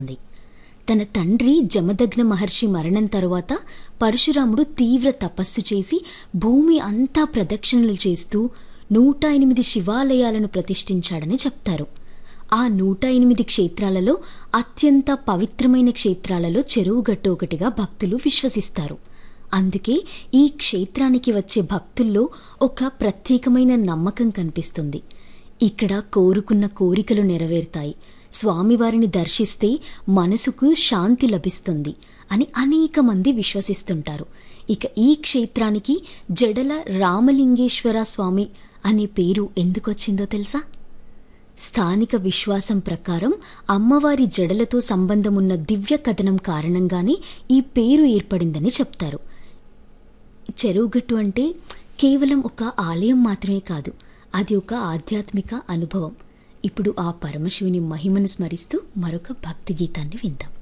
ఉంది తన తండ్రి జమదగ్న మహర్షి మరణం తరువాత పరశురాముడు తీవ్ర తపస్సు చేసి భూమి అంతా ప్రదక్షిణలు చేస్తూ నూట ఎనిమిది శివాలయాలను ప్రతిష్ఠించాడని చెప్తారు ఆ నూట ఎనిమిది క్షేత్రాలలో అత్యంత పవిత్రమైన క్షేత్రాలలో చెరువుగట్టు ఒకటిగా భక్తులు విశ్వసిస్తారు అందుకే ఈ క్షేత్రానికి వచ్చే భక్తుల్లో ఒక ప్రత్యేకమైన నమ్మకం కనిపిస్తుంది ఇక్కడ కోరుకున్న కోరికలు నెరవేరుతాయి స్వామివారిని దర్శిస్తే మనసుకు శాంతి లభిస్తుంది అని అనేక మంది విశ్వసిస్తుంటారు ఇక ఈ క్షేత్రానికి జడల రామలింగేశ్వర స్వామి అనే పేరు ఎందుకొచ్చిందో తెలుసా స్థానిక విశ్వాసం ప్రకారం అమ్మవారి జడలతో సంబంధమున్న దివ్య కథనం కారణంగానే ఈ పేరు ఏర్పడిందని చెప్తారు చెరువుగట్టు అంటే కేవలం ఒక ఆలయం మాత్రమే కాదు అది ఒక ఆధ్యాత్మిక అనుభవం ఇప్పుడు ఆ పరమశివుని మహిమను స్మరిస్తూ మరొక భక్తి గీతాన్ని విందాం